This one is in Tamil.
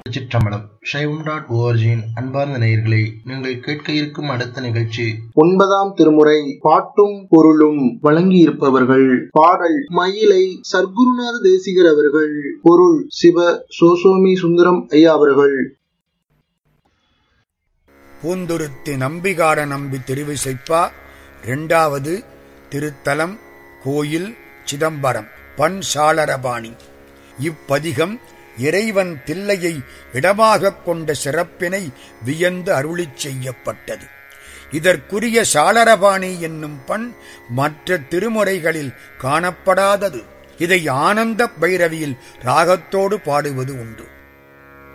திருச்சிற்றம்பலம் சைவம் டாட் ஓஆர்ஜியின் அன்பார்ந்த நேயர்களே நீங்கள் கேட்க இருக்கும் அடுத்த நிகழ்ச்சி ஒன்பதாம் திருமுறை பாட்டும் பொருளும் வழங்கியிருப்பவர்கள் பாடல் மயிலை சர்க்குருநாத தேசிகர் அவர்கள் பொருள் சிவ சோசோமி சுந்தரம் ஐயா அவர்கள் பூந்துருத்தி நம்பிகார நம்பி திருவிசைப்பா இரண்டாவது திருத்தலம் கோயில் சிதம்பரம் பண் சாளரபாணி இப்பதிகம் இறைவன் தில்லையை இடமாகக் கொண்ட சிறப்பினை வியந்து அருளிச் செய்யப்பட்டது இதற்குரிய சாளரபாணி என்னும் பண் மற்ற திருமுறைகளில் காணப்படாதது இதை ஆனந்த பைரவியில் ராகத்தோடு பாடுவது உண்டு